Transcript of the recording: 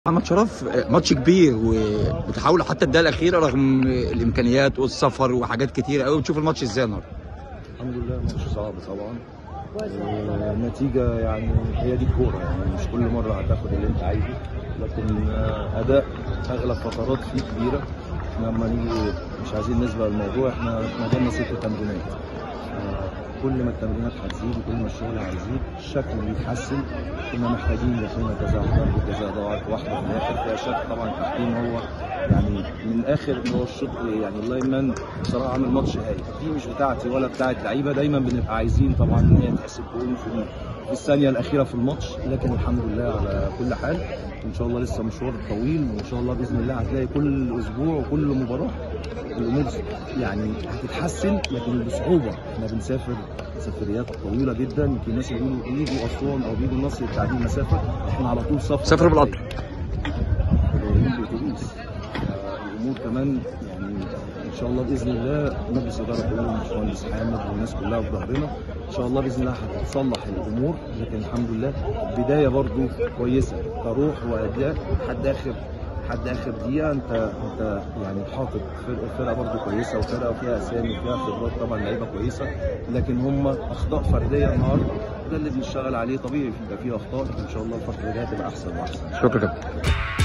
محمد شرف ماتش كبير وبتحاولوا حتى الدقيقه الاخيره رغم الامكانيات والسفر وحاجات كتيره قوي بتشوف الماتش ازاي النهارده الحمد لله ماتش صعب طبعا النتيجة يعني هي دي الكورة يعني مش كل مرة هتاخد اللي انت عايزه لكن آه، أداء أغلب فترات فيه كبيرة احنا لما نيجي مش عايزين نسبق الموضوع احنا احنا جالنا ست تمرينات آه، كل ما التمرينات هتزيد وكل ما الشغل هيزيد الشكل بيتحسن كنا محتاجين دخلنا كذا ضربة جزاء ضاعت واحدة في الآخر فيها شك طبعا التحكيم هو يعني من الآخر إن هو الشوط يعني اللاين مان بصراحة عامل ماتش هايل دي مش بتاعتي ولا بتاعت لعيبة دايما بنبقى عايزين طبعا إن هي تحسب جول في في الثانية الأخيرة في الماتش لكن الحمد لله على كل حال إن شاء الله لسه مشوار طويل وإن شاء الله بإذن الله هتلاقي كل أسبوع وكل مباراة الأمور يعني هتتحسن لكن بصعوبة إحنا بنسافر سفريات طويلة جدا يمكن الناس يقولوا بيجوا أسوان أو بيجوا النصر التعدين مسافة إحنا على طول سفر سافروا بالقطر جايين بأتوبيس آه، الأمور كمان يعني إن شاء الله بإذن الله مجلس الإدارة كله الباشمهندس حامد والناس كلها في ظهرنا إن شاء الله بإذن الله هتتصلح الأمور لكن الحمد لله بداية برضو كويسة كروح وأداء لحد آخر لحد اخر دقيقه انت انت يعني حاطط فرقه فرقه برضه كويسه وفرقه فيها اسامي وفيها خبرات طبعا لعيبه كويسه لكن هم اخطاء فرديه النهارده ده اللي بنشتغل عليه طبيعي يبقى فيه اخطاء لكن ان شاء الله الفتره الجايه تبقى احسن واحسن شكرا